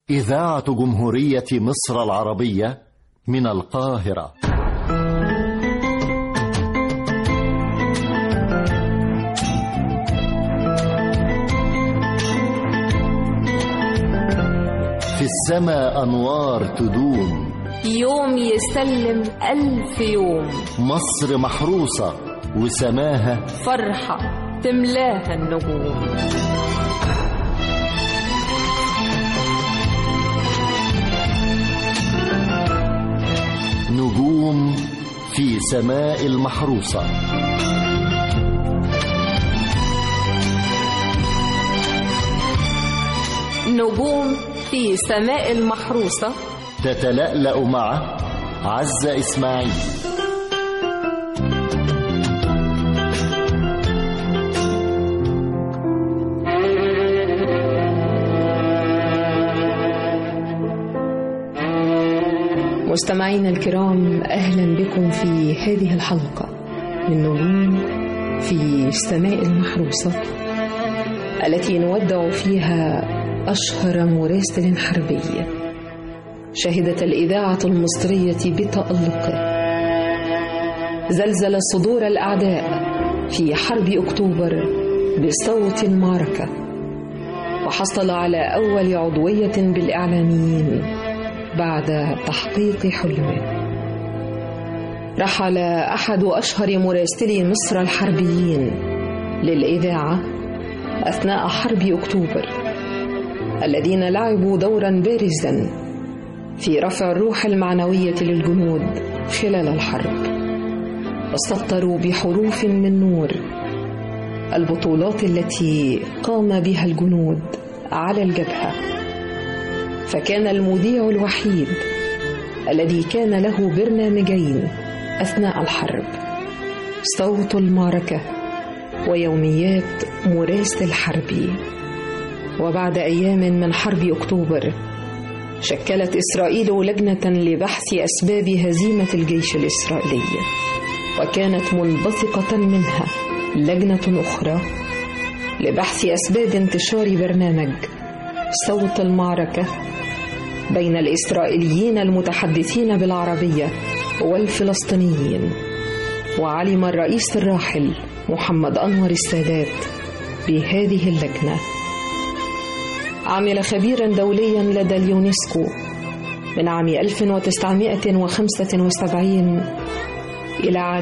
إذاعة جمهورية مصر العربية من القاهرة في السماء أنوار تدوم يوم يسلم ألف يوم مصر محروسة وسماها فرحة تملاها النجوم نجوم في سماء المحروسة نجوم في سماء المحروسة تتلألأ مع عزة إسماعيل مستمعينا الكرام اهلا بكم في هذه الحلقه من نجوم في السماء المحروسه التي نودع فيها اشهر مراسل حربي شهدت الاذاعه المصريه بتالقه زلزل صدور الاعداء في حرب اكتوبر بصوت المعركه وحصل على اول عضويه بالاعلاميين بعد تحقيق حلمه رحل احد اشهر مراسلي مصر الحربيين للاذاعه اثناء حرب اكتوبر الذين لعبوا دورا بارزا في رفع الروح المعنويه للجنود خلال الحرب وسطروا بحروف من نور البطولات التي قام بها الجنود على الجبهه فكان المذيع الوحيد الذي كان له برنامجين اثناء الحرب صوت المعركه ويوميات مراسل حربي وبعد ايام من حرب اكتوبر شكلت اسرائيل لجنه لبحث اسباب هزيمه الجيش الاسرائيلي وكانت منبثقه منها لجنه اخرى لبحث اسباب انتشار برنامج صوت المعركه بين الاسرائيليين المتحدثين بالعربيه والفلسطينيين وعلم الرئيس الراحل محمد انور السادات بهذه اللجنه عمل خبيرا دوليا لدى اليونسكو من عام 1975 إلى عام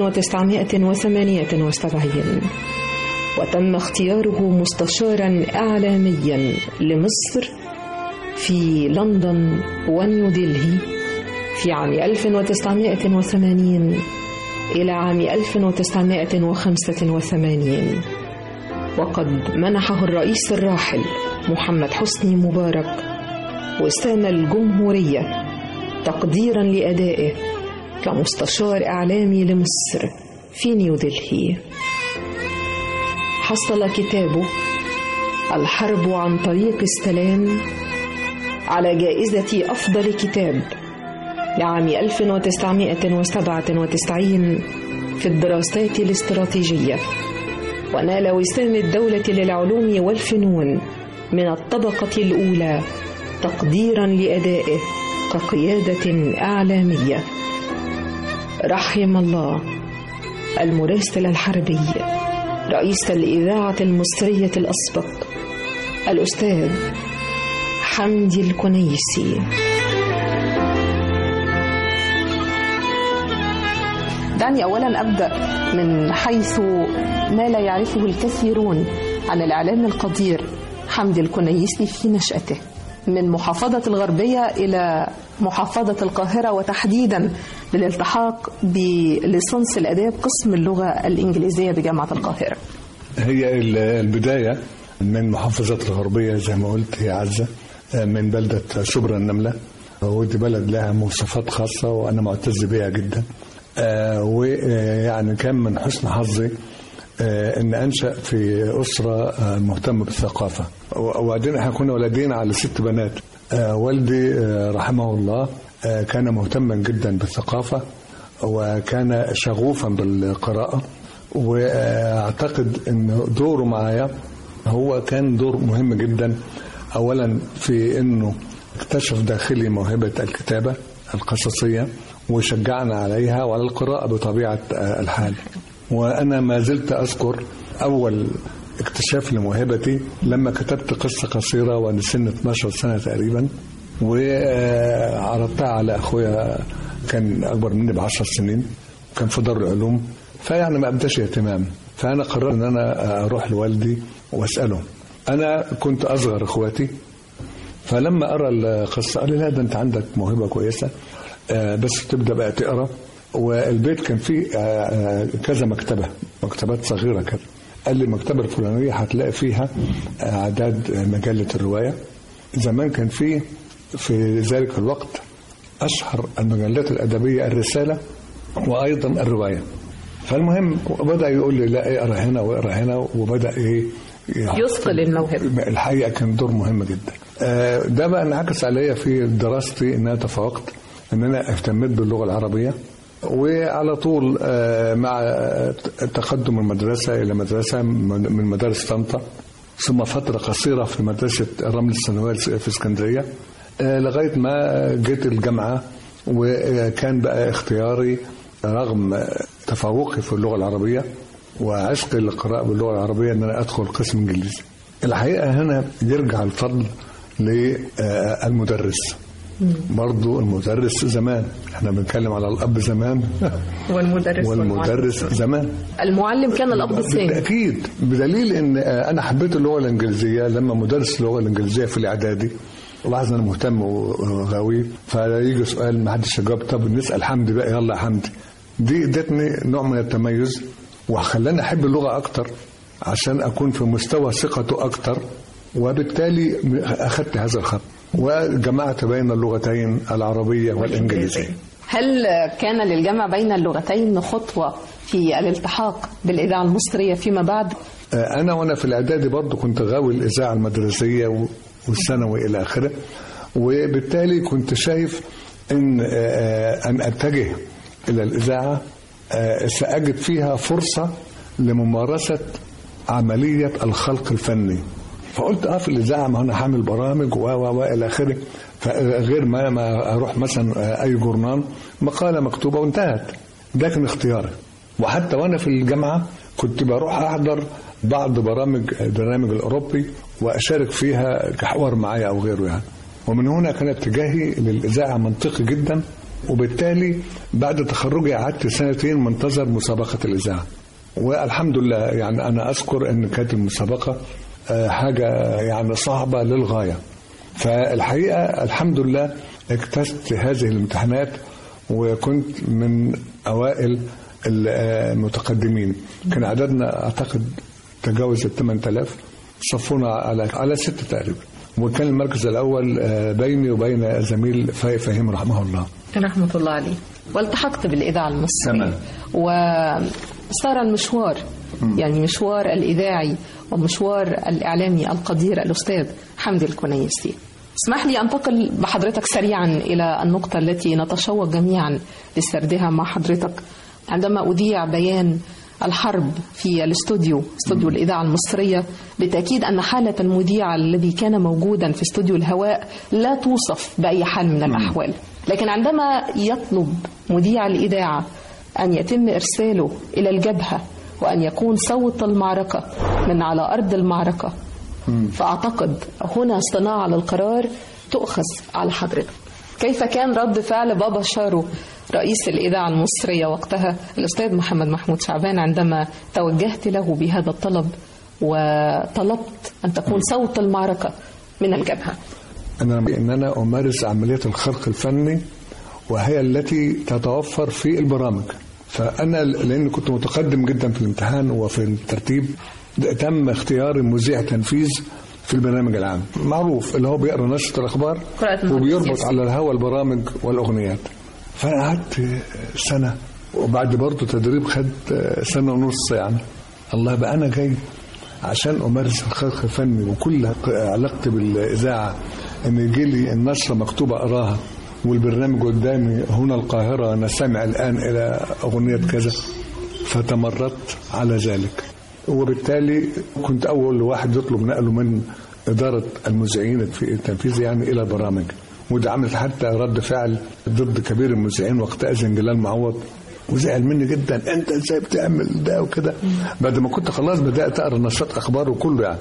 1978 وتم اختياره مستشارا إعلاميا لمصر في لندن ونيودلهي في عام 1980 إلى عام 1985 وقد منحه الرئيس الراحل محمد حسني مبارك وسام الجمهورية تقديرا لأدائه كمستشار إعلامي لمصر في نيودلهي حصل كتابه الحرب عن طريق السلام على جائزة أفضل كتاب لعام 1997 في الدراسات الاستراتيجية ونال وسام الدولة للعلوم والفنون من الطبقة الأولى تقديرا لأدائه كقيادة إعلامية رحم الله المراسل الحربي رئيس الإذاعة المصرية الأسبق الأستاذ حمدي الكنيسي دعني أولا أبدأ من حيث ما لا يعرفه الكثيرون عن الإعلام القدير حمدي الكنيسي في نشأته من محافظة الغربية إلى محافظة القاهرة وتحديدا بالالتحاق بليسانس الآداب قسم اللغة الإنجليزية بجامعة القاهرة هي البداية من محافظة الغربية زي ما قلت هي عزة من بلدة شبرا النملة ودي بلد لها مواصفات خاصة وأنا معتز بيها جدا ويعني كان من حسن حظي ان انشا في اسره مهتمه بالثقافه وبعدين احنا كنا ولدين على ست بنات والدي رحمه الله كان مهتما جدا بالثقافه وكان شغوفا بالقراءه واعتقد ان دوره معايا هو كان دور مهم جدا اولا في انه اكتشف داخلي موهبة الكتابة القصصية وشجعنا عليها وعلى القراءة بطبيعة آه، الحال وأنا ما زلت أذكر أول اكتشاف لموهبتي لما كتبت قصة قصيرة وأنا سن 12 سنة تقريبا وعرضتها على أخويا كان أكبر مني بعشر سنين كان في دار العلوم فيعني ما أبداش اهتمام فأنا قررت أن أنا أروح لوالدي وأسأله أنا كنت أصغر إخواتي فلما أرى القصة قال لي لا ده أنت عندك موهبة كويسة آه، بس تبدأ بقى تقرأ والبيت كان فيه آه، آه، كذا مكتبة مكتبات صغيرة كده قال لي المكتبة الفلانية هتلاقي فيها آه، أعداد مجلة الرواية زمان كان فيه في ذلك الوقت أشهر المجلات الأدبية الرسالة وأيضا الرواية فالمهم بدأ يقول لي لا اقرا هنا واقرا هنا وبدأ ايه يثقل الموهبة الحقيقه كان دور مهم جدا آه، ده بقى انعكس عليا في دراستي ان انا تفوقت ان انا اهتميت باللغه العربيه وعلى طول آه، مع تقدم المدرسه الى مدرسه من من مدارس طنطا ثم فتره قصيره في مدرسه الرمل الثانويه في اسكندريه آه، لغايه ما جيت الجامعه وكان بقى اختياري رغم تفوقي في اللغه العربيه وعشقي للقراءة باللغة العربية أن أنا أدخل قسم إنجليزي الحقيقة هنا يرجع الفضل للمدرس برضو المدرس زمان احنا بنتكلم على الأب زمان والمدرس والمدرس زمان المعلم كان الأب الثاني بالتأكيد بدليل ان آه، انا حبيت اللغة الانجليزية لما مدرس اللغة الانجليزية في الاعدادي لاحظ انا مهتم وغاوي فيجي سؤال ما حدش يجاوب طب نسال حمدي بقى يلا يا حمدي دي ادتني نوع من التميز وخلاني احب اللغه اكتر عشان اكون في مستوى ثقته اكتر وبالتالي اخذت هذا الخط وجمعت بين اللغتين العربيه والانجليزيه هل كان للجمع بين اللغتين خطوة في الالتحاق بالإذاعة المصرية فيما بعد؟ آه، انا وانا في الاعدادي برضو كنت غاوي الاذاعه المدرسيه و- والثانوي الى اخره وبالتالي كنت شايف ان آه، ان اتجه الى الاذاعه آه، ساجد فيها فرصه لممارسه عمليه الخلق الفني فقلت اه في الاذاعه ما انا هعمل برامج و و و الى اخره فغير ما ما اروح مثلا آه، اي جورنال مقاله مكتوبه وانتهت ده كان اختياري وحتى وانا في الجامعه كنت بروح احضر بعض برامج البرنامج الاوروبي واشارك فيها كحوار معايا او غيره يعني ومن هنا كان اتجاهي للاذاعه منطقي جدا وبالتالي بعد تخرجي قعدت سنتين منتظر مسابقه الاذاعه والحمد لله يعني انا اذكر ان كانت المسابقه آه، حاجه يعني صعبه للغايه فالحقيقه الحمد لله اجتزت هذه الامتحانات وكنت من اوائل المتقدمين كان عددنا اعتقد تجاوز ال 8000 صفونا على على ستة تقريبا وكان المركز الاول آه، بيني وبين زميل فاي فهيم رحمه الله رحمة الله عليه والتحقت بالإذاعة المصرية تمام. وصار المشوار يعني مشوار الإذاعي ومشوار الإعلامي القدير الأستاذ حمدي الكنيسي اسمح لي أنتقل بحضرتك سريعا إلى النقطة التي نتشوق جميعا لسردها مع حضرتك عندما أذيع بيان الحرب في الاستوديو استوديو الإذاعة المصرية بالتأكيد أن حالة المذيع الذي كان موجودا في استوديو الهواء لا توصف بأي حال من الأحوال لكن عندما يطلب مذيع الإذاعة أن يتم إرساله إلى الجبهة وأن يكون صوت المعركة من على أرض المعركة فأعتقد هنا صناعة للقرار تؤخذ على حضرتك كيف كان رد فعل بابا شارو رئيس الإذاعة المصرية وقتها الأستاذ محمد محمود شعبان عندما توجهت له بهذا الطلب وطلبت أن تكون صوت المعركة من الجبهة انا ان انا امارس عمليه الخلق الفني وهي التي تتوفر في البرامج فانا لان كنت متقدم جدا في الامتحان وفي الترتيب تم اختياري مذيع تنفيذ في البرنامج العام معروف اللي هو بيقرا نشره الاخبار قراءة المحدث وبيربط ياسين. على الهوا البرامج والاغنيات فانا قعدت سنه وبعد برضه تدريب خد سنه ونص يعني الله بقى انا جاي عشان امارس الخلق الفني وكل علاقتي بالاذاعه ان يجي لي النشره مكتوبه اقراها والبرنامج قدامي هنا القاهره انا سامع الان الى اغنيه كذا فتمردت على ذلك وبالتالي كنت اول واحد يطلب نقله من اداره المذيعين في التنفيذ يعني الى البرامج وده عملت حتى رد فعل ضد كبير المذيعين وقتها جلال معوض وزعل مني جدا انت ازاي بتعمل ده وكده بعد ما كنت خلاص بدات اقرا نشاط اخبار وكله يعني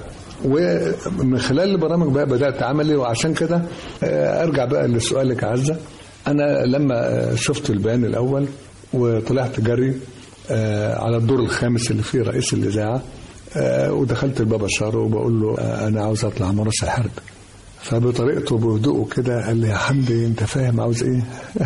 ومن خلال البرامج بقى بدات عملي وعشان كده آه، ارجع بقى لسؤالك يا عزه انا لما آه، شفت البيان الاول وطلعت جري آه، على الدور الخامس اللي فيه رئيس الاذاعه آه، ودخلت البابا شارو وبقول له آه، انا عاوز اطلع مراسل الحرب فبطريقته بهدوءه كده قال لي يا حمدي انت فاهم عاوز ايه؟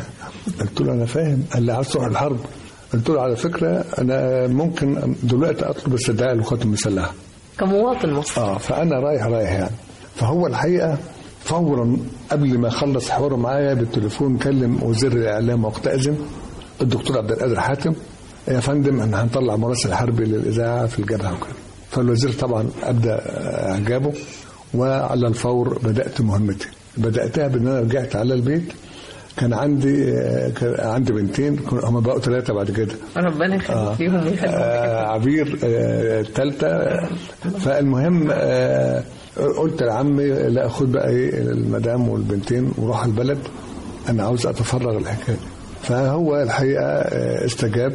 قلت له انا فاهم قال لي عاوز تروح الحرب قلت له على فكره انا ممكن دلوقتي اطلب استدعاء القوات المسلحه كمواطن مصري اه فانا رايح رايح يعني فهو الحقيقه فورا قبل ما خلص حواره معايا بالتليفون كلم وزير الاعلام وقتئذ الدكتور عبد القادر حاتم يا فندم احنا هنطلع مراسل حربي للاذاعه في الجبهه وكده فالوزير طبعا ابدا اعجابه وعلى الفور بدات مهمتي بداتها بان انا رجعت على البيت كان عندي كان عندي بنتين هم بقوا ثلاثه بعد كده ربنا يخليك فيهم ويخليهم آه عبير الثالثة فالمهم آه قلت لعمي لا خد بقى ايه المدام والبنتين وروح البلد انا عاوز اتفرغ الحكايه فهو الحقيقه آه، استجاب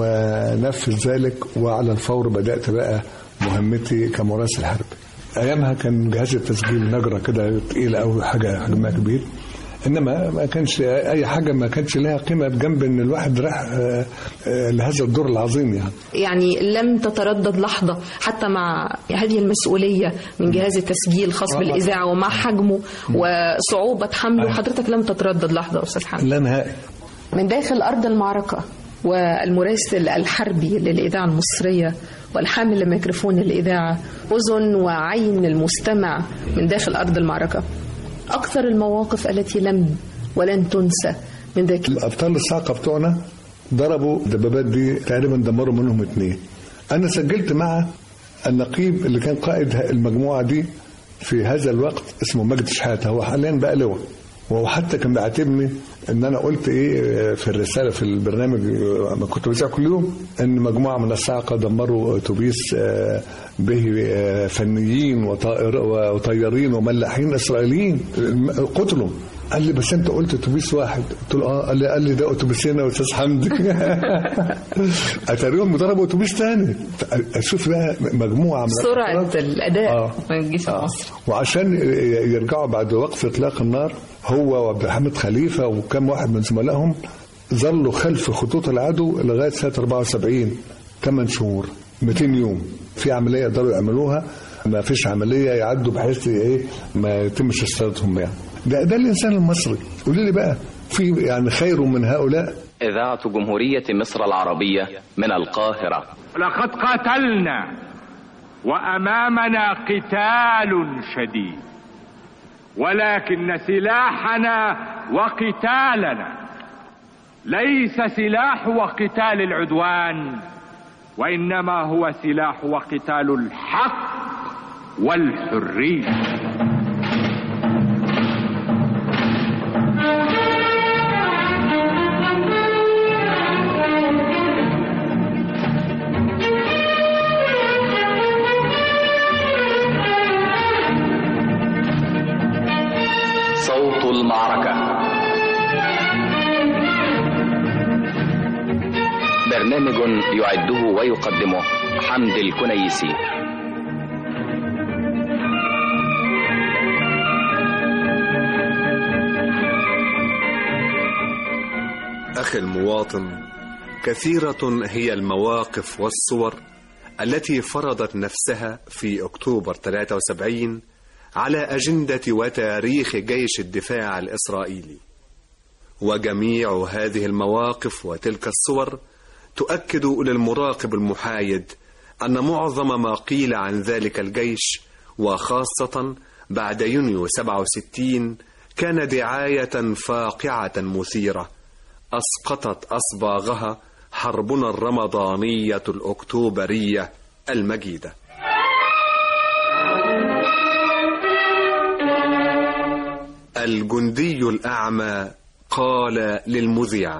ونفذ ذلك وعلى الفور بدات بقى مهمتي كمراسل حربي ايامها كان جهاز التسجيل نجره كده تقيله قوي حاجه حجمها كبير انما ما كانش اي حاجه ما كانش لها قيمه بجنب ان الواحد راح آه، آه، لهذا الدور العظيم يعني يعني لم تتردد لحظة حتى مع هذه المسؤولية من جهاز التسجيل خاص بالإذاعة ومع حجمه وصعوبة حمله حضرتك لم تتردد لحظة أستاذ حمد لا نهائي من داخل أرض المعركة والمراسل الحربي للإذاعة المصرية والحامل لميكروفون الإذاعة أذن وعين المستمع من داخل أرض المعركة أكثر المواقف التي لم ولن تنسى من ذاك الابطال الصاعقه بتوعنا ضربوا الدبابات دي تقريبا دمروا منهم اثنين انا سجلت مع النقيب اللي كان قائد المجموعه دي في هذا الوقت اسمه مجد شحاته هو حاليا بقى لواء وهو حتى كان بيعاتبني ان انا قلت ايه في الرساله في البرنامج ما كنت بذاع كل يوم ان مجموعه من الصاعقه دمروا اتوبيس آه، به آه، فنيين وطائر وطيارين وملاحين اسرائيليين الم- قتلوا قال لي بس انت قلت اتوبيس واحد قلت له اه قال لي قال لي ده اتوبيسين يا استاذ حمدي اتاريهم ضربوا اتوبيس ثاني اشوف بقى مجموعه من سرعة الأفراد. الأداء آه. من الجيش آه. المصري وعشان يرجعوا بعد وقف اطلاق النار هو وعبد الحميد خليفه وكم واحد من زملائهم ظلوا خلف خطوط العدو لغايه سنه 74 8 شهور 200 يوم في عمليه يقدروا يعملوها ما فيش عمليه يعدوا بحيث ايه ما يتمش اصطيادهم يعني ده ده الانسان المصري قولي لي بقى في يعني خير من هؤلاء إذاعة جمهورية مصر العربية من القاهرة لقد قاتلنا وامامنا قتال شديد ولكن سلاحنا وقتالنا ليس سلاح وقتال العدوان وانما هو سلاح وقتال الحق والحريه صوت المعركة برنامج يعده ويقدمه حمد الكنيسي أخي المواطن كثيرة هي المواقف والصور التي فرضت نفسها في أكتوبر 73 على أجندة وتاريخ جيش الدفاع الإسرائيلي وجميع هذه المواقف وتلك الصور تؤكد للمراقب المحايد أن معظم ما قيل عن ذلك الجيش وخاصة بعد يونيو 67 كان دعاية فاقعة مثيرة أسقطت أصباغها حربنا الرمضانية الأكتوبرية المجيدة الجندي الأعمى قال للمذيع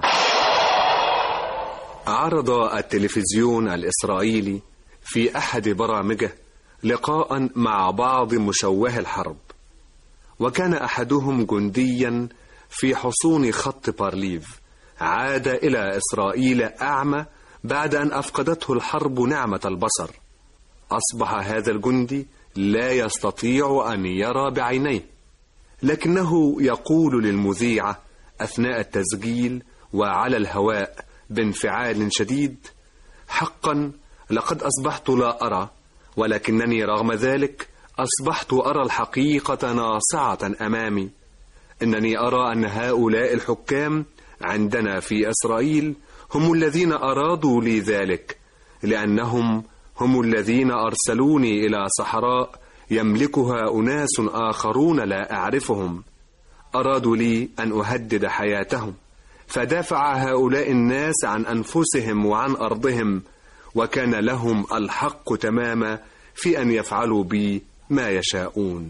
عرض التلفزيون الإسرائيلي في أحد برامجه لقاء مع بعض مشوه الحرب وكان أحدهم جنديا في حصون خط بارليف عاد إلى إسرائيل أعمى بعد أن أفقدته الحرب نعمة البصر أصبح هذا الجندي لا يستطيع أن يرى بعينيه لكنه يقول للمذيعة أثناء التسجيل وعلى الهواء بانفعال شديد حقا لقد أصبحت لا أرى ولكنني رغم ذلك أصبحت أرى الحقيقة ناصعة أمامي إنني أرى أن هؤلاء الحكام عندنا في إسرائيل هم الذين أرادوا لي ذلك لأنهم هم الذين أرسلوني إلى صحراء يملكها أناس آخرون لا أعرفهم أرادوا لي أن أهدد حياتهم فدافع هؤلاء الناس عن أنفسهم وعن أرضهم وكان لهم الحق تماما في أن يفعلوا بي ما يشاءون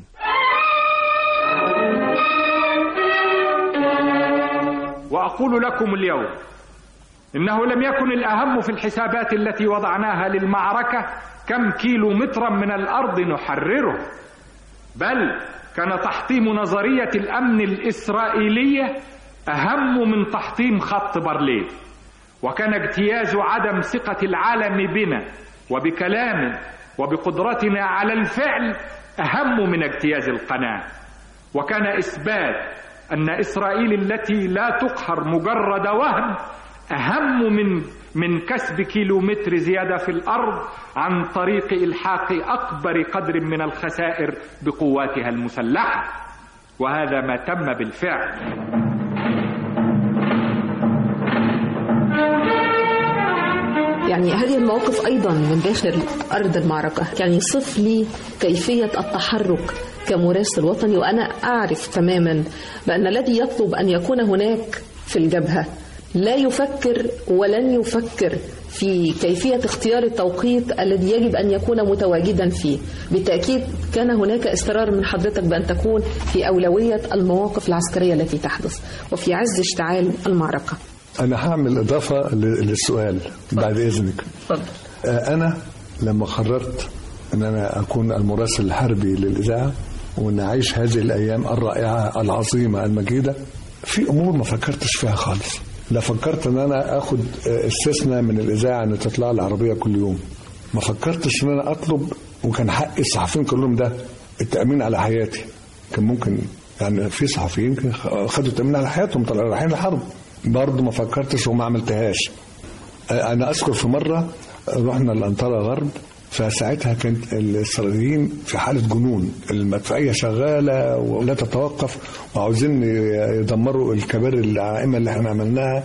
واقول لكم اليوم انه لم يكن الاهم في الحسابات التي وضعناها للمعركه كم كيلو مترا من الارض نحرره بل كان تحطيم نظريه الامن الاسرائيليه اهم من تحطيم خط بارليف وكان اجتياز عدم ثقه العالم بنا وبكلامنا وبقدرتنا على الفعل اهم من اجتياز القناه وكان اثبات ان اسرائيل التي لا تقهر مجرد وهم اهم من من كسب كيلومتر زياده في الارض عن طريق الحاق اكبر قدر من الخسائر بقواتها المسلحه وهذا ما تم بالفعل يعني هذه المواقف أيضا من داخل أرض المعركة يعني صف لي كيفية التحرك كمراسل وطني وأنا أعرف تماما بأن الذي يطلب أن يكون هناك في الجبهة لا يفكر ولن يفكر في كيفية اختيار التوقيت الذي يجب أن يكون متواجدا فيه بالتأكيد كان هناك إصرار من حضرتك بأن تكون في أولوية المواقف العسكرية التي تحدث وفي عز اشتعال المعركة أنا هعمل إضافة ل- للسؤال بعد إذنك اتفضل آه، أنا لما قررت أن أنا أكون المراسل الحربي للإذاعة وأن أعيش هذه الأيام الرائعة العظيمة المجيدة في أمور ما فكرتش فيها خالص لا فكرت أن أنا أخد آه، استثناء من الإذاعة أن تطلع العربية كل يوم ما فكرتش أن أنا أطلب وكان حق الصحفيين كلهم ده التأمين على حياتي كان ممكن يعني في صحفيين كان خدوا التأمين على حياتهم طلعوا رايحين الحرب برضه ما فكرتش وما عملتهاش انا اذكر في مره رحنا الانطره غرب فساعتها كانت الاسرائيليين في حاله جنون المدفعيه شغاله ولا تتوقف وعاوزين يدمروا الكباري العائمه اللي احنا عملناها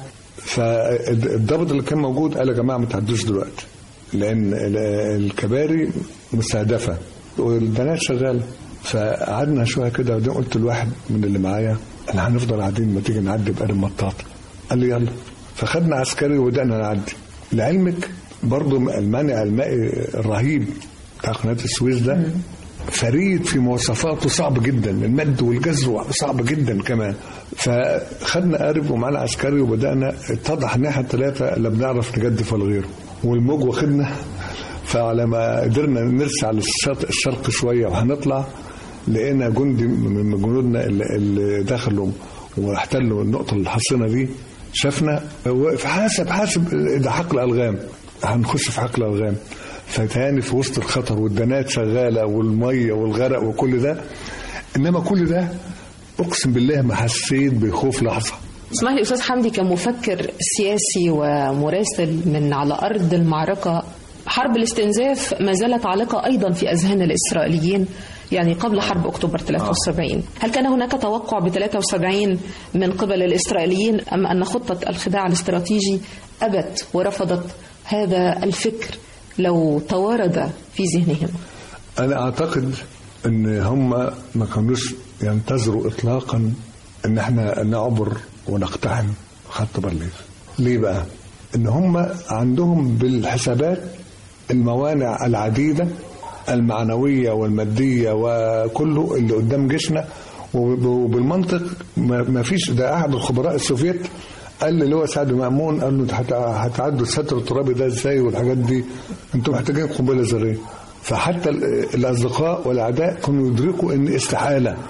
فالضابط اللي كان موجود قال يا جماعه ما تعدوش دلوقتي لان ال- الكباري مستهدفه والبنات شغاله فقعدنا شويه كده وبعدين قلت لواحد من اللي معايا احنا هنفضل قاعدين ما تيجي نعدي بقرب مطاط قال لي يلا فخدنا عسكري وبدانا نعدي لعلمك برضو المانع المائي الرهيب بتاع قناه السويس ده فريد في مواصفاته صعب جدا المد والجزر صعب جدا كمان فخدنا قارب ومعانا عسكري وبدانا اتضح ان احنا الثلاثه لا بنعرف نجدف ولا غيره والموج واخدنا فعلى ما قدرنا نرسى على الشرق, الشرق شويه وهنطلع لقينا جندي من جنودنا اللي, اللي دخلوا واحتلوا النقطه الحصينه دي شافنا وقف حاسب حاسب ده حقل الغام هنخش في حقل الغام فتاني في وسط الخطر والدنات شغاله والميه والغرق وكل ده انما كل ده اقسم بالله ما حسيت بخوف لحظه اسمح لي استاذ حمدي كمفكر سياسي ومراسل من على ارض المعركه حرب الاستنزاف ما زالت عالقه ايضا في اذهان الاسرائيليين يعني قبل حرب اكتوبر 73 هل كان هناك توقع ب 73 من قبل الاسرائيليين ام ان خطه الخداع الاستراتيجي ابت ورفضت هذا الفكر لو توارد في ذهنهم انا اعتقد ان هم ما كانوش ينتظروا اطلاقا ان احنا نعبر ونقتحم خط بارليف ليه بقى ان هم عندهم بالحسابات الموانع العديده المعنويه والماديه وكله اللي قدام جيشنا وب- وبالمنطق ما ما فيش ده احد الخبراء السوفيت قال لي اللي هو سعد مأمون قال له انتوا هت- هتعدوا الستر الترابي ده ازاي والحاجات دي انتوا محتاجين قنبله ذريه فحتى ال- الاصدقاء والاعداء كانوا يدركوا ان استحاله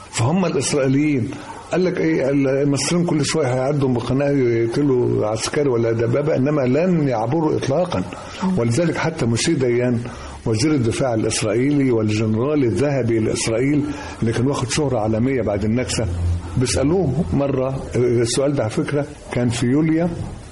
فهم الاسرائيليين قال لك ايه المصريين كل شويه هيعدوا بقناه يقتلوا عسكري ولا دبابه انما لن يعبروا اطلاقا ولذلك حتى موسي ديان وزير الدفاع الاسرائيلي والجنرال الذهبي لاسرائيل اللي كان واخد شهره عالميه بعد النكسه بيسالوه مره السؤال ده على فكره كان في يوليو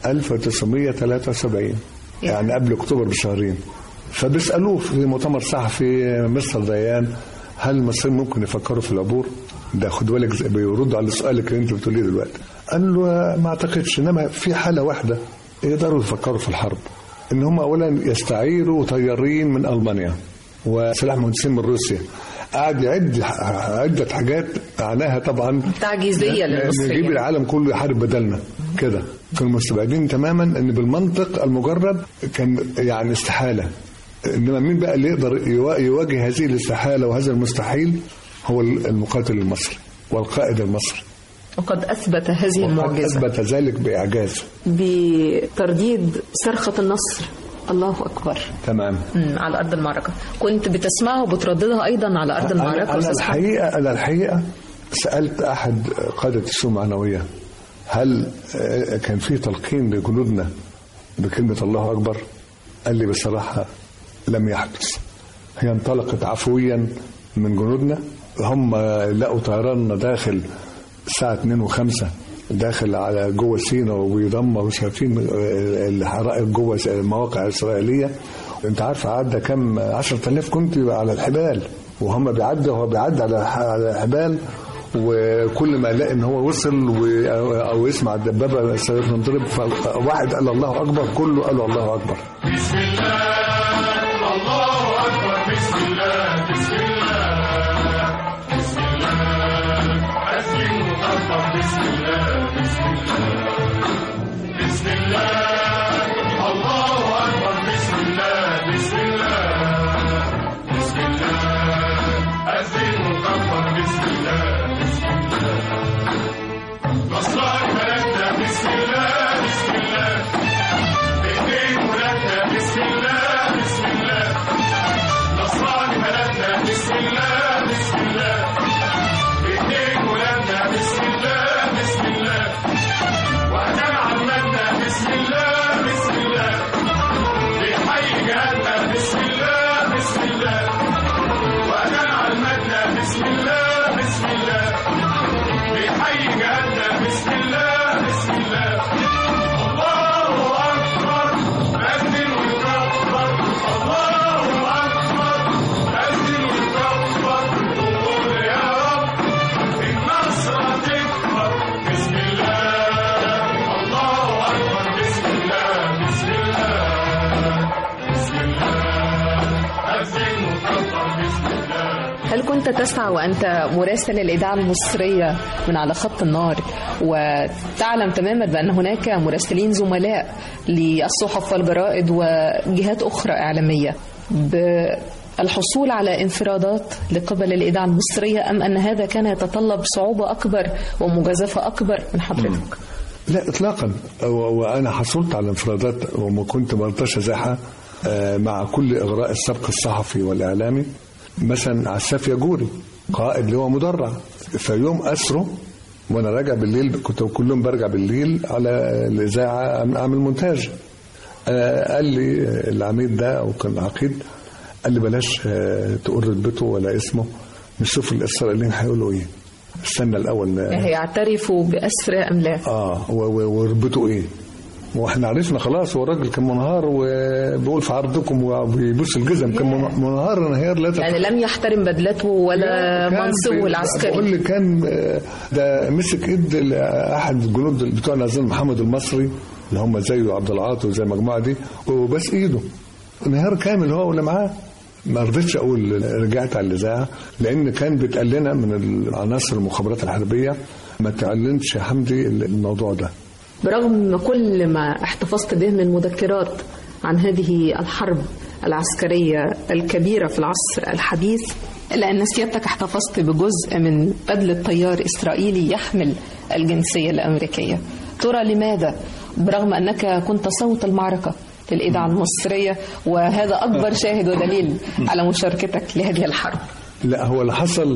1973 يعني قبل اكتوبر بشهرين فبيسالوه في مؤتمر صحفي مستر ديان هل المصريين ممكن يفكروا في العبور؟ ده خد بالك زي- بيردوا على سؤالك اللي انت بتقوليه دلوقتي. قال له ما اعتقدش انما في حاله واحده يقدروا يفكروا في الحرب. ان هم اولا يستعيروا طيارين من المانيا وسلاح مهندسين من روسيا. قعد يعد ح- عده حاجات معناها طبعا تعجيزية نجيب للمصريين العالم كله يحارب بدلنا كده كانوا مستبعدين تماما ان بالمنطق المجرد كان يعني استحاله انما مين بقى اللي يقدر يوا- يواجه هذه الاستحاله وهذا المستحيل هو المقاتل المصري والقائد المصري وقد أثبت هذه وقد المعجزة اثبت ذلك باعجاز بترديد صرخة النصر الله أكبر تمام مم، على أرض المعركة كنت بتسمعها وبترددها أيضا على أرض المعركة أنا, أنا أستاذ حمد؟ الحقيقة أنا الحقيقة سألت أحد قادة السوق المعنوية هل آه، كان في تلقين لجنودنا بكلمة الله أكبر؟ قال لي بصراحة لم يحدث هي انطلقت عفويا من جنودنا هم لقوا طيراننا داخل الساعة 2 و5 داخل على جوه سينا وبيدمر وشايفين الحرائق جوه المواقع الإسرائيلية انت عارف عدى كم 10000 كنت على الحبال وهم بيعدوا هو بيعدي على على الحبال وكل ما يلاقي ان هو وصل و- او يسمع الدبابه سينضرب فواحد قال الله اكبر كله قالوا الله اكبر هل كنت تسعى وأنت مراسل الإذاعة المصرية من على خط النار وتعلم تماما بأن هناك مراسلين زملاء للصحف والجرائد وجهات أخرى إعلامية بالحصول على انفرادات لقبل الإذاعة المصرية أم أن هذا كان يتطلب صعوبة أكبر ومجازفة أكبر من حضرتك؟ لا اطلاقا و- وانا حصلت على انفرادات وما كنت مرتش ازاحه آه، مع كل اغراء السبق الصحفي والاعلامي مثلا عساف يجوري قائد لواء مدرع في يوم اسره وانا راجع بالليل كنت كل يوم برجع بالليل على الاذاعه اعمل مونتاج آه، قال لي آه، العميد ده او كان عقيد قال لي بلاش آه، تقول رتبته ولا اسمه نشوف الاسرائيليين هيقولوا ايه استنى الاول آه، يعترفوا بأسر أم لا؟ اه و- و- وربطه ايه واحنا عرفنا خلاص هو الراجل كان منهار وبيقول في عرضكم وبيبص الجزم كان من- منهار انهيار لا يعني لم يحترم بدلته ولا كان منصبه في- بقول العسكري لك كان آه، ده مسك ايد ال- احد الجنود بتوعنا اظن محمد المصري اللي هم زيه عبد العاطي وزي المجموعه دي وبس ايده انهيار كامل هو واللي معاه ما رضيتش اقول رجعت على الاذاعه لان كان بيتقال لنا من العناصر المخابرات الحربيه ما تعلنش يا حمدي الموضوع ده برغم كل ما احتفظت به من مذكرات عن هذه الحرب العسكرية الكبيرة في العصر الحديث إلا أن سيادتك احتفظت بجزء من بدلة طيار إسرائيلي يحمل الجنسية الأمريكية ترى لماذا برغم أنك كنت صوت المعركة للإذاعة المصرية وهذا أكبر شاهد ودليل على مشاركتك لهذه الحرب لا هو اللي حصل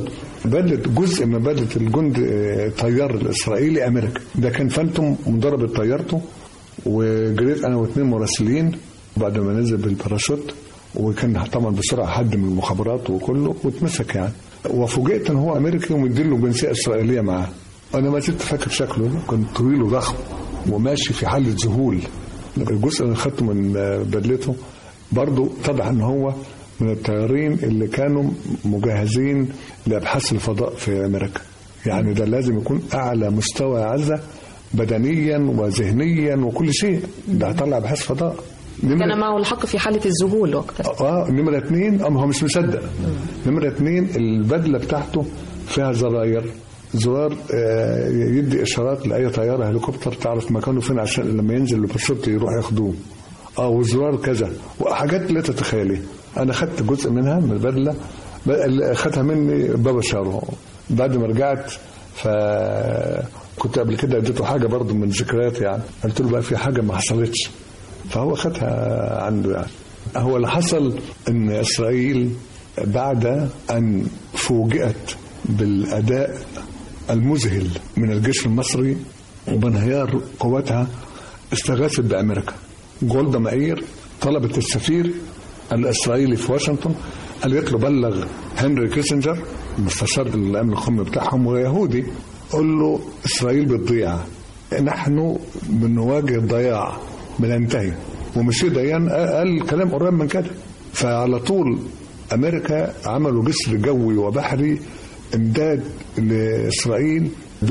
بدله جزء من بدله الجند آه، الطيار الاسرائيلي امريكا ده كان فانتوم مضرب طيارته وجريت انا واثنين مراسلين بعد ما نزل بالباراشوت وكان طبعا بسرعه حد من المخابرات وكله واتمسك يعني وفوجئت ان هو امريكي ومديله جنسيه اسرائيليه معاه انا ما زلت فاكر شكله كان طويل وضخم وماشي في حاله ذهول الجزء اللي خدته من آه، بدلته برضه اتضح ان هو من الطيارين اللي كانوا مجهزين لابحاث الفضاء في امريكا يعني ده لازم يكون اعلى مستوى عزه بدنيا وذهنيا وكل شيء ده هيطلع ابحاث فضاء كان نمرة معه الحق في حالة الذهول وقتها اه نمرة اتنين اه ما هو مش مصدق نمرة اتنين البدلة بتاعته فيها زراير زرار آه، يدي اشارات لاي طياره هليكوبتر تعرف مكانه فين عشان لما ينزل الباراشوت يروح ياخدوه اه وزرار كذا وحاجات لا تتخيليها انا خدت جزء منها من البدله ب- اللي خدها مني بابا شارو بعد ما رجعت ف كنت قبل كده اديته حاجه برضه من ذكرياتي يعني قلت له بقى في حاجه ما حصلتش فهو خدها عنده يعني هو اللي حصل ان اسرائيل بعد ان فوجئت بالاداء المذهل من الجيش المصري وبانهيار قواتها استغاثت بامريكا جولدا مائير طلبت السفير الاسرائيلي في واشنطن قالت له بلغ هنري كيسنجر مستشار الامن القومي بتاعهم ويهودي قول له اسرائيل بتضيع نحن بنواجه ضياع بننتهي ومشي ديان قال كلام قريب من كده فعلى طول امريكا عملوا جسر جوي وبحري امداد لاسرائيل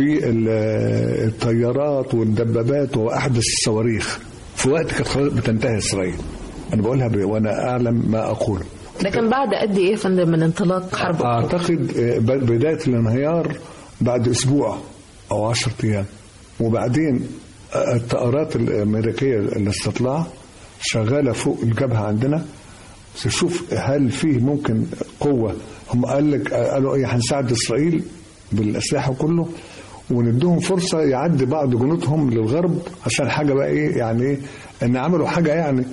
بالطيارات والدبابات واحدث الصواريخ في وقت كانت خلاص بتنتهي اسرائيل انا بقولها ب... وانا اعلم ما اقول ده كان بعد قد ايه يا فندم من انطلاق حرب أكتوبر؟ اعتقد آه، ب- بدايه الانهيار بعد اسبوع او 10 ايام وبعدين آه، الطائرات الامريكيه الاستطلاع شغاله فوق الجبهه عندنا تشوف هل فيه ممكن قوه هم قال لك قالوا ايه هنساعد اسرائيل بالاسلحه كله ونديهم فرصه يعدي بعض جنودهم للغرب عشان حاجه بقى ايه يعني ايه ان عملوا حاجه يعني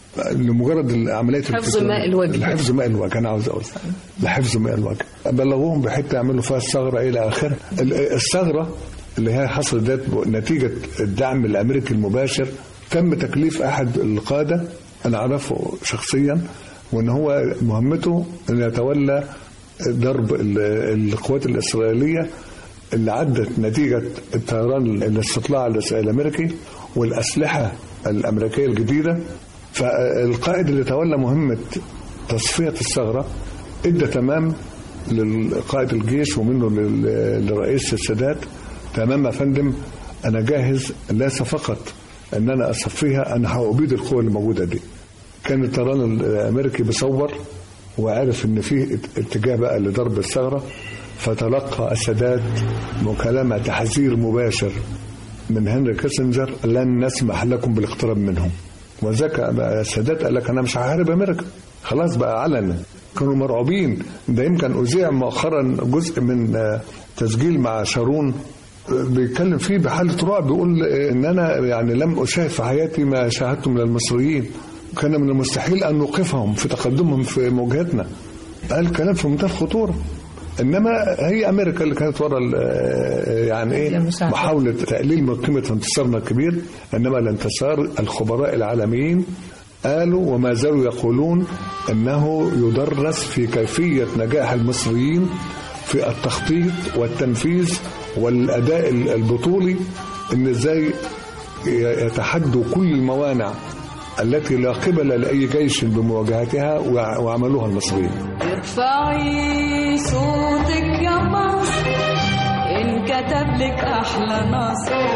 لمجرد عمليه حفظ ماء الوجه. لحفظ ماء الوجه انا عاوز اقول لحفظ ماء الوجه بلغوهم بحته يعملوا فيها الثغره الى اخره ال- الثغره اللي هي حصلت ديت نتيجه الدعم الامريكي المباشر تم تكليف احد القاده انا اعرفه شخصيا وان هو مهمته ان يتولى ضرب ال- القوات الاسرائيليه اللي عدت نتيجه الطيران الاستطلاع الإس- الامريكي والاسلحه الامريكيه الجديده فالقائد اللي تولى مهمه تصفيه الثغره ادى تمام للقائد الجيش ومنه لل- لرئيس السادات تمام يا فندم انا جاهز ليس فقط ان انا اصفيها انا هأبيد القوه اللي موجوده دي كان الطيران الامريكي بيصور وعرف ان في اتجاه بقى لضرب الثغره فتلقى السادات مكالمه تحذير مباشر من هنري كيسنجر لن نسمح لكم بالاقتراب منهم وذاك السادات قال لك انا مش هحارب امريكا خلاص بقى علنا كانوا مرعوبين ده يمكن اذيع مؤخرا جزء من آه، تسجيل مع شارون آه، بيتكلم فيه بحاله رعب بيقول آه، ان انا يعني لم اشاهد في حياتي ما شاهدته من المصريين كان من المستحيل ان نوقفهم في تقدمهم في مواجهتنا قال كلام في منتهى الخطوره انما هي امريكا اللي كانت ورا ال- يعني ايه المساعدة. محاوله تقليل من قيمه انتصارنا الكبير انما الانتصار الخبراء العالميين قالوا وما زالوا يقولون انه يدرس في كيفيه نجاح المصريين في التخطيط والتنفيذ والاداء البطولي ان ازاي يتحدوا كل الموانع التي لا قبل لاي جيش بمواجهتها وع- وعملوها المصريين ارفعي صوتك يا مصر إن كتب لك أحلى نصر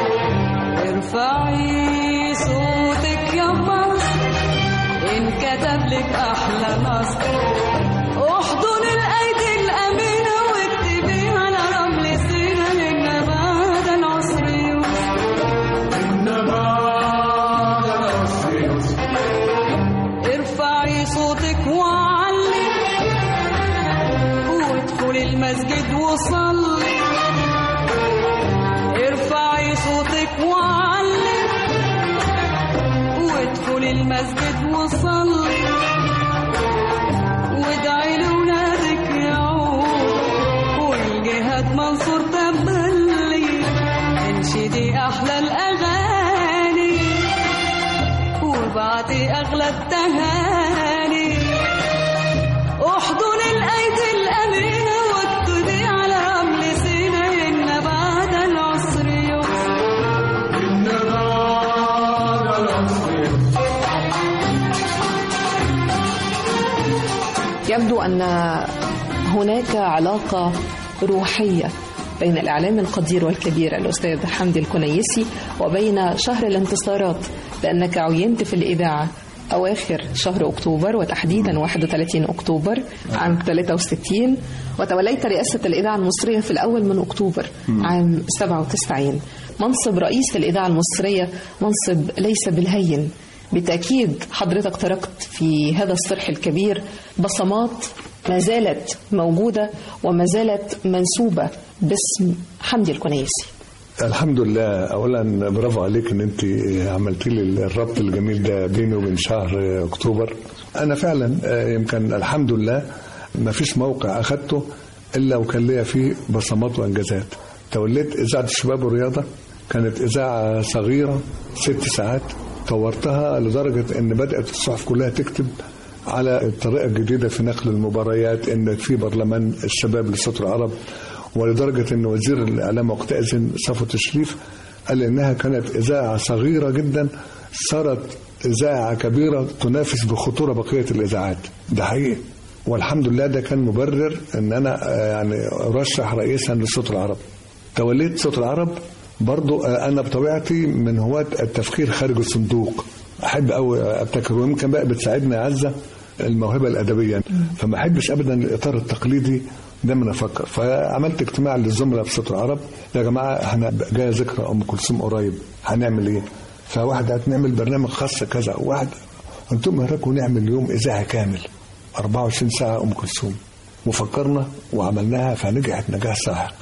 ارفعي صوتك يا مصر إن كتب لك أحلى نصر احضن الأيدي الأمينة واكتبي على رمل سيرة إن بعد العصر يسر ارفعي صوتك وعلي وادخل المسجد وصلي ارفعي صوتك وعلي وادخل المسجد وصلي وادعي لولادك يعود انشدي احلى الاغاني وبعتي اغلى التهاني احضن الايدي الامينه واتدي على رمل سينا ان بعد العسر يسر يبدو أن هناك علاقة روحية بين الإعلام القدير والكبير الأستاذ حمدي الكنيسي وبين شهر الانتصارات لأنك عينت في الإذاعة أواخر شهر أكتوبر وتحديدا 31 أكتوبر عام 63 وتوليت رئاسة الإذاعة المصرية في الأول من أكتوبر عام 97 منصب رئيس الإذاعة المصرية منصب ليس بالهين بالتأكيد حضرتك تركت في هذا الصرح الكبير بصمات ما زالت موجودة وما زالت منسوبة باسم حمدي الكنيسي الحمد لله اولا برافو عليك ان انت عملت لي الربط الجميل ده بيني وبين شهر اكتوبر انا فعلا آه، يمكن الحمد لله ما فيش موقع اخدته الا وكان ليا فيه بصمات وانجازات توليت اذاعه الشباب والرياضه كانت اذاعه صغيره ست ساعات طورتها لدرجه ان بدات الصحف كلها تكتب على الطريقه الجديده في نقل المباريات ان في برلمان الشباب لصوت العرب ولدرجة أن وزير الإعلام وقتئذ صفوة الشريف قال إنها كانت إذاعة صغيرة جدا صارت إذاعة كبيرة تنافس بخطورة بقية الإذاعات ده حقيقي والحمد لله ده كان مبرر ان انا آه، يعني ارشح رئيسا لصوت العرب توليت صوت العرب برضو آه، انا بطبيعتي من هواة التفكير خارج الصندوق احب قوي ابتكر ويمكن بقى بتساعدني يا عزه الموهبه الادبيه فما احبش ابدا الاطار التقليدي دايما افكر فعملت اجتماع للزملاء في صوت العرب يا جماعه احنا جايه ذكرى ام كلثوم قريب هنعمل ايه؟ فواحد قالت نعمل برنامج خاص كذا واحد قلت لهم هراكم نعمل يوم اذاعه كامل 24 ساعه ام كلثوم وفكرنا وعملناها فنجحت نجاح ساحق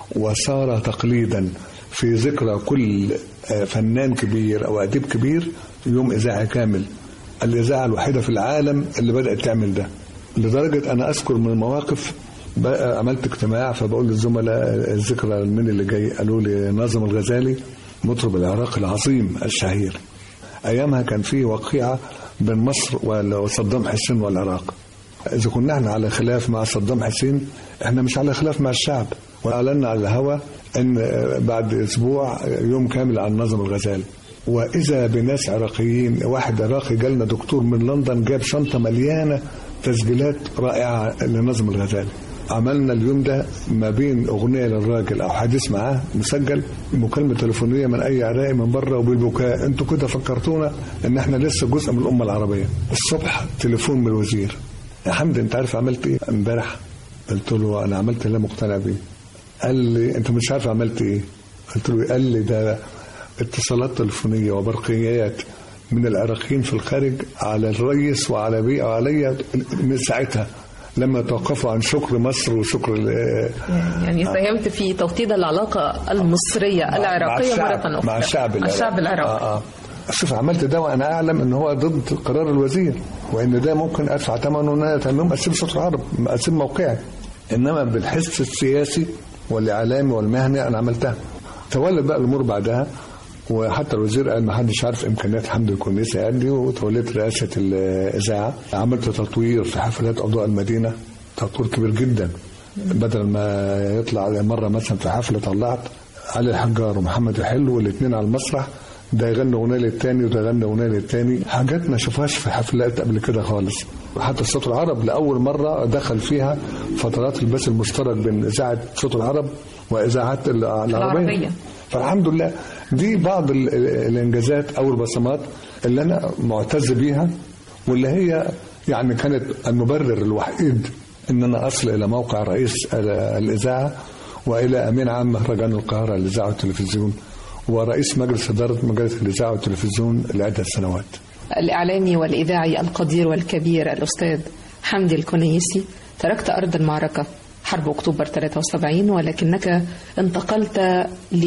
وصار تقليدا في ذكرى كل آه، فنان كبير او اديب كبير يوم اذاعه كامل الاذاعه الوحيده في العالم اللي بدات تعمل ده لدرجه انا اذكر من المواقف بقى عملت اجتماع فبقول للزملاء الذكرى من اللي جاي قالوا لي ناظم الغزالي مطرب العراق العظيم الشهير ايامها كان في وقيعه بين مصر وصدام حسين والعراق اذا كنا احنا على خلاف مع صدام حسين احنا مش على خلاف مع الشعب واعلنا على الهوا ان بعد اسبوع يوم كامل عن ناظم الغزالي واذا بناس عراقيين واحد عراقي جالنا دكتور من لندن جاب شنطه مليانه تسجيلات رائعه لناظم الغزالي عملنا اليوم ده ما بين اغنيه للراجل او حديث معاه مسجل مكالمه تليفونيه من اي عراقي من بره وبالبكاء انتوا كده فكرتونا ان احنا لسه جزء من الامه العربيه الصبح تليفون من الوزير يا حمدي انت عارف عملت ايه امبارح قلت له انا عملت اللي مقتنع بيه قال لي انت مش عارف عملت ايه قلت له قال لي ده اتصالات تليفونيه وبرقيات من العراقيين في الخارج على الرئيس وعلى بي وعليا من ساعتها لما توقفوا عن شكر مصر وشكر ال- يعني ساهمت في توطيد العلاقة المصرية العراقية الشعب- مرة أخرى مع الشعب مع الشعب العراقي آه آه. شوف عملت ده وانا اعلم ان هو ضد قرار الوزير وان ده ممكن ادفع ثمنه ان انا تمام اسيب صوت العرب اسيب موقعي انما بالحس السياسي والاعلامي والمهني انا عملتها تولد بقى الامور بعدها وحتى الوزير قال ما حدش عارف امكانيات حمدي الكنيسه قال لي وتوليت رئاسه الاذاعه عملت تطوير في حفلات اضواء المدينه تطوير كبير جدا بدل ما يطلع مره مثلا في حفله طلعت علي الحجار ومحمد الحلو والاثنين على المسرح ده يغني اغنيه للتاني وده يغني اغنيه للتاني حاجات ما شافهاش في حفلات قبل كده خالص وحتى صوت العرب لاول مره دخل فيها فترات البث المشترك بين اذاعه صوت العرب واذاعات العربيه العربية. فالحمد لله دي بعض ال- ال- الانجازات او البصمات اللي انا معتز بيها واللي هي يعني كانت المبرر الوحيد ان انا اصل الى موقع رئيس ال- الاذاعه والى امين عام مهرجان القاهره للاذاعه والتلفزيون ورئيس مجلس اداره مجلس الاذاعه والتلفزيون لعده سنوات. الإعلامي والإذاعي القدير والكبير الأستاذ حمدي الكنيسي تركت أرض المعركة حرب أكتوبر 73 ولكنك انتقلت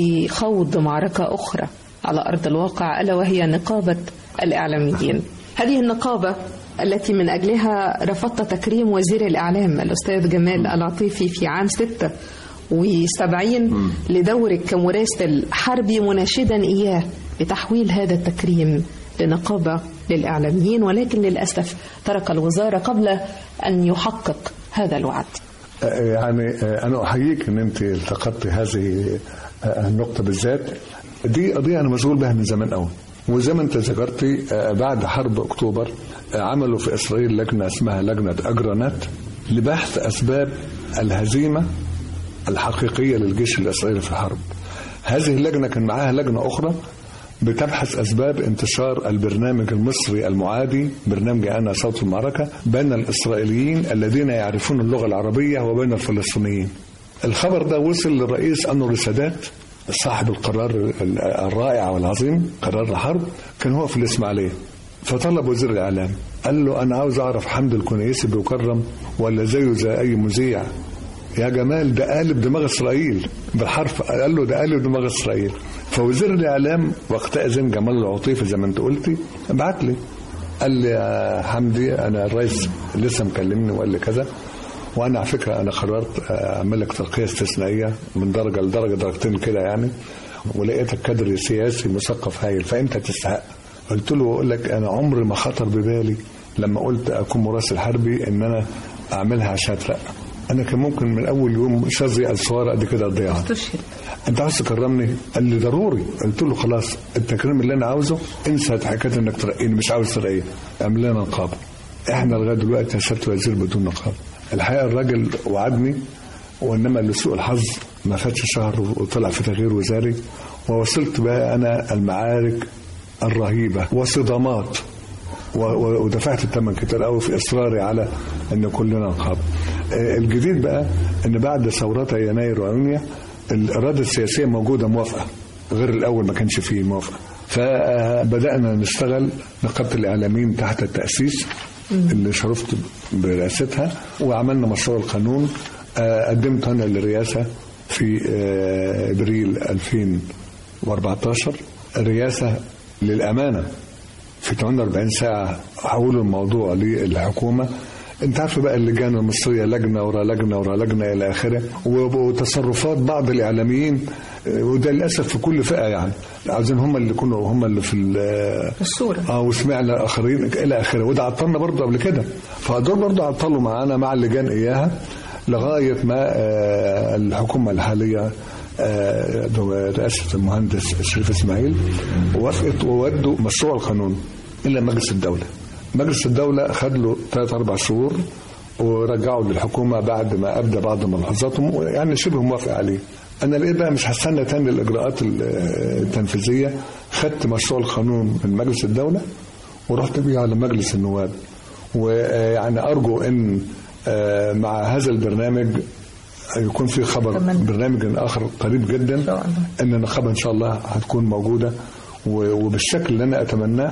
لخوض معركة أخرى على أرض الواقع ألا وهي نقابة الإعلاميين هذه النقابة التي من أجلها رفضت تكريم وزير الإعلام الأستاذ جمال العطيفي في عام وسبعين لدورك كمراسل حربي مناشدا إياه بتحويل هذا التكريم لنقابة للإعلاميين ولكن للأسف ترك الوزارة قبل أن يحقق هذا الوعد يعني انا احييك ان انت التقطت هذه النقطه بالذات دي قضيه انا مشغول بها من زمان قوي وزي ما انت ذكرتي بعد حرب اكتوبر عملوا في اسرائيل لجنه اسمها لجنه اجرانات لبحث اسباب الهزيمه الحقيقيه للجيش الاسرائيلي في الحرب هذه اللجنه كان معاها لجنه اخرى بتبحث اسباب انتشار البرنامج المصري المعادي برنامج انا صوت المعركه بين الاسرائيليين الذين يعرفون اللغه العربيه وبين الفلسطينيين. الخبر ده وصل للرئيس انور السادات صاحب القرار الرائع والعظيم قرار الحرب كان هو في الاسماعيليه فطلب وزير الاعلام قال له انا عاوز اعرف حمد الكنيسي بيكرم ولا زيه زي اي مذيع يا جمال ده قالب دماغ اسرائيل بالحرف قال له ده قالب دماغ اسرائيل فوزير الاعلام وقتها زين جمال العطيفي زي ما انت قلتي بعت لي قال لي يا حمدي انا الرئيس لسه مكلمني وقال لي كذا وانا على فكره انا قررت اعمل لك ترقيه استثنائيه من درجه لدرجه درجتين كده يعني ولقيتك كادر سياسي مثقف هايل فانت تستحق قلت له اقول لك انا عمري ما خطر ببالي لما قلت اكون مراسل حربي ان انا اعملها عشان اترقى انا كان ممكن من اول يوم شظي الصوره قد كده تضيع انت عاوز تكرمني قال لي ضروري قلت له خلاص التكريم اللي انا عاوزه انسى حكايه انك ترقيني مش عاوز ترقيه اعمل لنا نقابه احنا لغايه دلوقتي سياده وزير بدون نقابه الحقيقه الراجل وعدني وانما لسوء الحظ ما فاتش شهر وطلع في تغيير وزاري ووصلت بقى انا المعارك الرهيبه وصدامات ودفعت الثمن كتير قوي في اصراري على ان كلنا نقابه. الجديد بقى ان بعد ثورات يناير ويونيو الاراده السياسيه موجوده موافقه غير الاول ما كانش فيه موافقه. فبدانا نشتغل نقابه الاعلاميين تحت التاسيس اللي شرفت برئاستها وعملنا مشروع القانون قدمت انا للرئاسه في ابريل 2014 الرئاسه للامانه في 48 ساعه حولوا الموضوع للحكومه انت عارف بقى اللجان المصريه لجنه ورا لجنه ورا لجنه الى اخره وتصرفات بعض الاعلاميين وده للاسف في كل فئه يعني عاوزين هم اللي يكونوا هم اللي في الصوره اه وسمعنا اخرين الى اخره وده عطلنا برضه قبل كده فدول برضه عطلوا معانا مع اللجان اياها لغايه ما آه الحكومه الحاليه آه رئاسه المهندس شريف اسماعيل وافقت وودوا مشروع القانون الى مجلس الدوله مجلس الدولة خد له ثلاث أربع شهور ورجعوا للحكومة بعد ما أبدى بعض ملاحظاتهم يعني شبه موافق عليه أنا لقيت بقى مش هستنى تاني الإجراءات التنفيذية خدت مشروع القانون من مجلس الدولة ورحت بيه على مجلس النواب ويعني أرجو أن مع هذا البرنامج يكون في خبر برنامج آخر قريب جدا أن النقابة إن شاء الله هتكون موجودة وبالشكل اللي انا اتمناه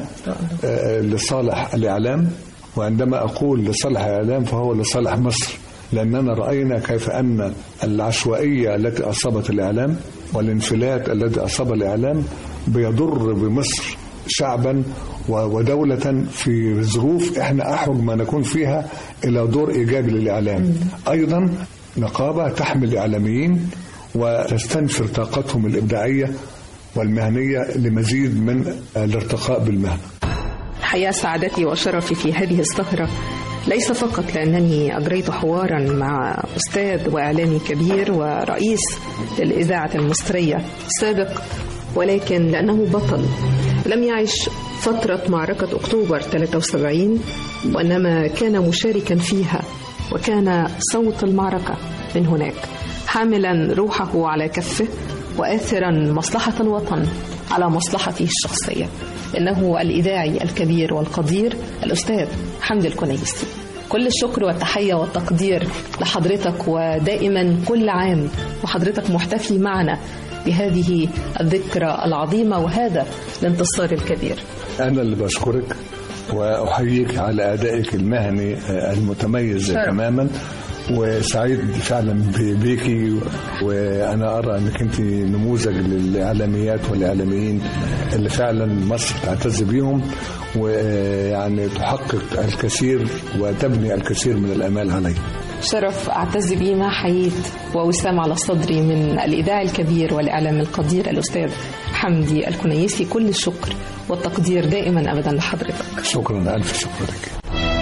لصالح الاعلام وعندما اقول لصالح الاعلام فهو لصالح مصر لاننا راينا كيف ان العشوائيه التي اصابت الاعلام والانفلات الذي اصاب الاعلام بيضر بمصر شعبا ودولة في ظروف احنا احوج ما نكون فيها الى دور ايجابي للاعلام. ايضا نقابة تحمل الاعلاميين وتستنفر طاقتهم الابداعيه والمهنية لمزيد من الارتقاء بالمهنة الحقيقة سعادتي وشرفي في هذه السهرة ليس فقط لأنني أجريت حوارا مع أستاذ وإعلامي كبير ورئيس للإذاعة المصرية السابق ولكن لأنه بطل لم يعش فترة معركة أكتوبر 73 وإنما كان مشاركا فيها وكان صوت المعركة من هناك حاملا روحه على كفه وآثرا مصلحة الوطن على مصلحته الشخصية إنه الإذاعي الكبير والقدير الأستاذ حمدي الكنيسي كل الشكر والتحية والتقدير لحضرتك ودائما كل عام وحضرتك محتفي معنا بهذه الذكرى العظيمة وهذا الانتصار الكبير أنا اللي بشكرك وأحييك على أدائك المهني المتميز شرف. تماما وسعيد فعلا بيكي وانا ارى انك انت نموذج للاعلاميات والاعلاميين اللي فعلا مصر تعتز بيهم ويعني تحقق الكثير وتبني الكثير من الامال عليه. شرف أعتز به ما حييت ووسام على صدري من الإذاعة الكبير والإعلام القدير الأستاذ حمدي الكنيسي كل الشكر والتقدير دائما أبدا لحضرتك شكرا ألف شكر لك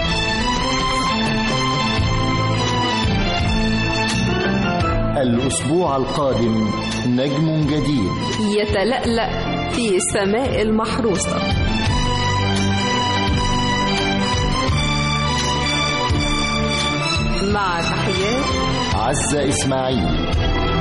الأسبوع القادم نجم جديد يتلألأ في سماء المحروسة مع تحيات عزة إسماعيل